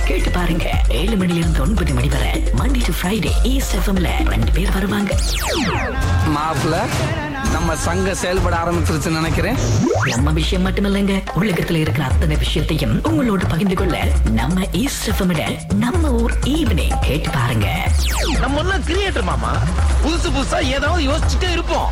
கேட்டு பாருங்க ஏழு மணில இருந்து ஒன்பது மணி வரை மண்டே டு ஃப்ரைடே ஈஸ்ட் எஃப்எம்ல ரெண்டு பேர் வருவாங்க மாப்பிள நம்ம சங்கம் செயல்பட ஆரம்பிச்சிருச்சுன்னு நினைக்கிறேன் நம்ம விஷயம் மட்டுமில்லைங்க உலகத்துல இருக்கிற அத்தனை விஷயத்தையும் உங்களோட பகிர்ந்து கொள்ள நம்ம ஈஸ்ட் எஃப்எம் நம்ம ஊர் ஈவினிங் கேட்டு பாருங்க நம்ம எல்லாம் கிரியேட்டர் மாமா புதுசு புதுசா ஏதாவது யோசிச்சுட்டே இருப்போம்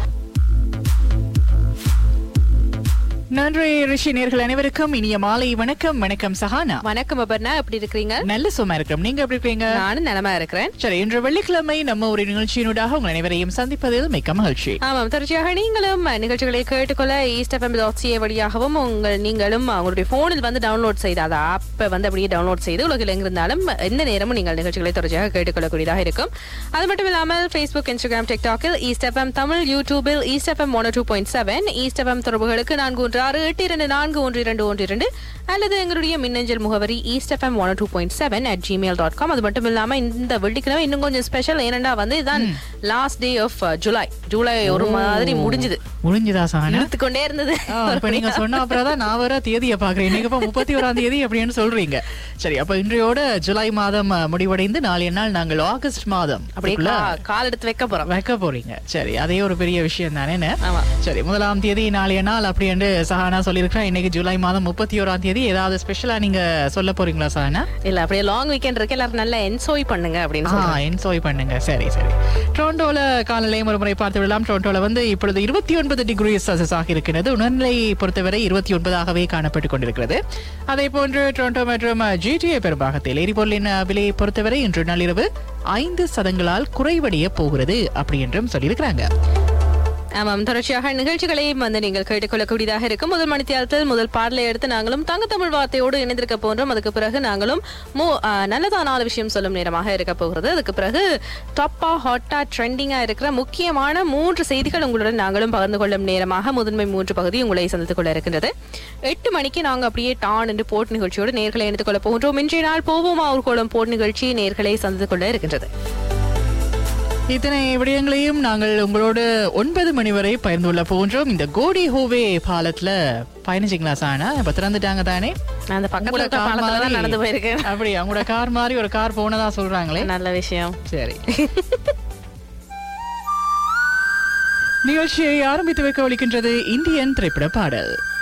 நன்றி ரிஷி நேர்கள் அனைவருக்கும் இனிய மாலை வணக்கம் வணக்கம் சஹானா வணக்கம் அபர்ணா எப்படி இருக்கிறீங்க நல்ல சும்மா இருக்கிறோம் நீங்க எப்படி இருக்கீங்க நானும் நலமா இருக்கிறேன் சரி இன்று வெள்ளிக்கிழமை நம்ம ஒரு நிகழ்ச்சியினூடாக உங்கள் அனைவரையும் சந்திப்பதில் மிக்க மகிழ்ச்சி ஆமாம் தொடர்ச்சியாக நீங்களும் நிகழ்ச்சிகளை கேட்டுக்கொள்ள ஈஸ்ட் எஃப்எம் டாட் சிஏ வழியாகவும் உங்கள் நீங்களும் உங்களுடைய போனில் வந்து டவுன்லோட் செய்து அதை ஆப்பை வந்து அப்படியே டவுன்லோட் செய்து உலகில் எங்கிருந்தாலும் எந்த நேரமும் நீங்கள் நிகழ்ச்சிகளை தொடர்ச்சியாக கேட்டுக்கொள்ளக்கூடியதாக இருக்கும் அது மட்டும் இல்லாமல் ஃபேஸ்புக் இன்ஸ்டாகிராம் டிக்டாக்கில் ஈஸ்ட் எஃப்எம் தமிழ் யூடியூபில் east F M one two point seven east F M தொடர்புகளுக்கு நான்கு ஒன்று ஆறு எட்டு இரண்டு நான்கு ஒன்று இரண்டு ஒன்று இரண்டு அல்லது எங்களுடைய மின்னஞ்சல் முகவரி east F M one two point seven at Gmail dot com அது மட்டும் இல்லாம இந்த வெள்ளிக்கிழமை இன்னும் கொஞ்சம் ஸ்பெஷல் ஏனெண்டா வந்து இதுதான் last day of July July ஒரு மாதிரி முடிஞ்சது முடிஞ்சுதா சஹானா இழுத்துக்கொண்டே இருந்தது ஆ, இப்ப நீங்க சொன்ன அப்புறம் தான் நான் வர தேதியை பாக்குறேன் இன்னைக்கு இப்ப முப்பத்தி ஓராம் தேதி அப்படின்னு சொல்றீங்க சரி அப்ப இன்றையோட ஜூலை மாதம் அ, முடிவடைந்து நாளைய நாள் நாங்கள் ஆகஸ்ட் மாதம் அப்படியே அதுக்குள்ள கா- கால் எடுத்து வைக்க போறோம் வைக்க போறீங்க சரி அதே ஒரு பெரிய விஷயம் தானே ஆமா. சரி முதலாம் தேதி நாளைய நாள் அப்படி என்று சஹானா சொல்லியிருக்கிறேன் இன்னைக்கு ஜூலை மாதம் முப்பத்தி ஓராம் தேதி ஏதாவது ஸ்பெஷலா நீங்க சொல்ல போறீங்களா சஹானா இல்ல அப்படியே லாங் வீக்கெண்ட் இருக்கு எல்லாரும் நல்லா என்ஜாய் பண்ணுங்க அப்படின்னு ஆ சொல்றேன் என்ஜாய் பண்ணுங்க சரி சரி டொரண்டோல காலநிலையும் ஒரு முறை பார்த்து விடலாம் டொரண்டோல வந்து இப்பொழுது இருபத்தி ஒன்பது டிகிரி செல்சியஸ் ஆக இருக்கிறது உணர்நிலை பொறுத்தவரை இருபத்தி ஒன்பதாகவே காணப்பட்டுக் கொண்டிருக்கிறது அதே போன்று டொரண்டோ மற்றும் ஜிடிஏ பெரும்பாகத்தில் எரிபொருளின் விலையை பொறுத்தவரை இன்று நள்ளிரவு ஐந்து சதங்களால் குறைவடைய போகிறது அப்படி என்றும் சொல்லியிருக்கிறாங்க ஆமாம் தொடர்ச்சியாக நிகழ்ச்சிகளையும் வந்து நீங்கள் கேட்டுக்கொள்ளக்கூடியதாக இருக்கும் முதல் மணித்தியாலத்தில் முதல் பாடலை எடுத்து நாங்களும் தங்க தமிழ் வார்த்தையோடு இணைந்திருக்க போன்றோம் அதுக்கு பிறகு நாங்களும் மோ ஆ, நல்லதா நாலு விஷயம் சொல்லும் நேரமாக இருக்க போகிறது அதுக்கு பிறகு டாப்பா ஹாட்டா ட்ரெண்டிங்கா இருக்கிற முக்கியமான மூன்று செய்திகள் உங்களுடன் நாங்களும் பகிர்ந்து கொள்ளும் நேரமாக முதன்மை மூன்று பகுதி உங்களை சந்தித்துக் கொள்ள இருக்கின்றது எட்டு மணிக்கு நாங்க அப்படியே டான் என்று போட் நிகழ்ச்சியோடு நேர்களை இணைத்துக் கொள்ள போகின்றோம் இன்றைய நாள் போவோமா ஒரு கோலம் போட் நிகழ்ச்சி நேர்களை சந்தித்துக் கொள்ள இருக்கின்றது இத்தனை விடயங்களையும் நாங்கள் உங்களோடு ஒன்பது மணி வரை பகிர்ந்து கொள்ள போகின்றோம் இந்த கோடி ஹோவே பாலத்துல பயணிச்சிங்களா சானா இப்ப திறந்துட்டாங்க தானே நான் அந்த பக்கத்துல உங்களோட இருக்க கார் பாலத்துல தான் மாதிரி- நடந்து போயிருக்கேன் அப்படி அவங்களோட கார் மாதிரி ஒரு கார் போனதா சொல்றாங்களே நல்ல விஷயம் சரி நிகழ்ச்சியை ஆரம்பித்து வைக்க ஒழிக்கின்றது இந்தியன் திரைப்பட பாடல்